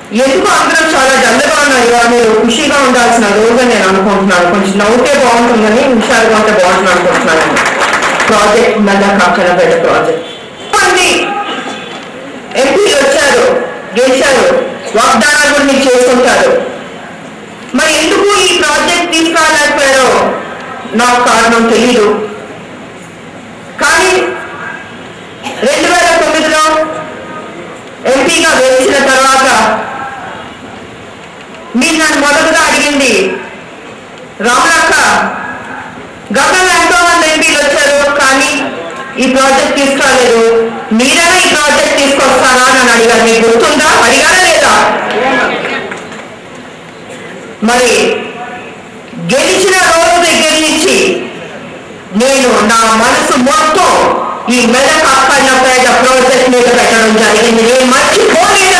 ఎందుకు అందరం చాలా డల్గా ఉన్నారు ఇవాళ మీరు ఖుషిగా ఉండాల్సిన రోజు అని నేను అనుకుంటున్నాను కొంచెం నవ్వుతే బాగుంటుందని హుషారుగా ఉంటే బాగుంటుంది అనుకుంటున్నాను ప్రాజెక్ట్ మెల్ల కాకరపేట ప్రాజెక్ట్ మంది ఎంపీలు వచ్చారు గెలిచారు వాగ్దానాలు కూడా మీకు చేసుకుంటారు మరి ఎందుకు ఈ ప్రాజెక్ట్ తీసుకురాలేకపోయారో నాకు కారణం తెలీదు కానీ రెండు వేల తొమ్మిదిలో ఎంపీగా గెలిచిన తర్వాత మీరు నన్ను మొదటగా అడిగింది రామలక్క గతంలో ఎంతో మంది ఎంపీలు వచ్చారు కానీ ఈ ప్రాజెక్ట్ తీసుకురాలేదు మీరైనా ఈ ప్రాజెక్ట్ తీసుకొస్తారా అని నన్ను అడిగారు మీకు గుర్తుందా అడిగారా లేదా మరి గెలిచిన రోజు దగ్గర నుంచి నేను నా మనసు మొత్తం ఈ మెదక్ అక్కన్నపేట ప్రాజెక్ట్ మీద పెట్టడం జరిగింది నేను మర్చిపోలేదు